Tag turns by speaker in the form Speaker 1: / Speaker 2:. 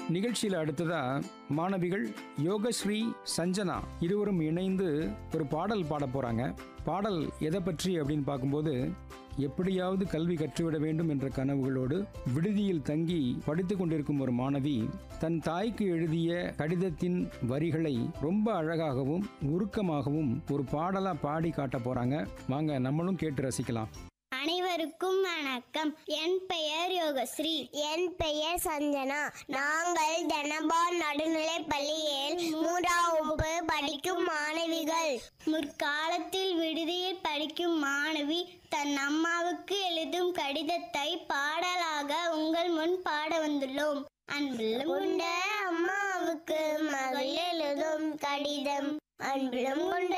Speaker 1: நிகழ்ச்சியில் அடுத்ததா மாணவிகள் யோகஸ்ரீ சஞ்சனா இருவரும் இணைந்து ஒரு பாடல் பாட போறாங்க பாடல் எதை பற்றி அப்படின்னு பார்க்கும்போது எப்படியாவது கல்வி கற்றுவிட வேண்டும் என்ற கனவுகளோடு விடுதியில் தங்கி படித்துக் கொண்டிருக்கும் ஒரு மாணவி தன் தாய்க்கு எழுதிய கடிதத்தின் வரிகளை ரொம்ப அழகாகவும் உருக்கமாகவும் ஒரு பாடலா பாடி காட்ட போறாங்க வாங்க நம்மளும் கேட்டு ரசிக்கலாம்
Speaker 2: அனைவருக்கும் வணக்கம் என் பெயர் யோகஸ்ரீ
Speaker 3: என் பெயர் சஞ்சனா நாங்கள் தனபால் நடுநிலைப் பள்ளியில் மூன்றாம் வகுப்பு படிக்கும் மாணவிகள்
Speaker 2: முற்காலத்தில் விடுதியில் படிக்கும் மாணவி தன் அம்மாவுக்கு எழுதும் கடிதத்தை பாடலாக உங்கள் முன் பாட வந்துள்ளோம் அன்புள்ள
Speaker 3: உண்ட அம்மாவுக்கு மகள் எழுதும் கடிதம் அன்புலம் கொண்ட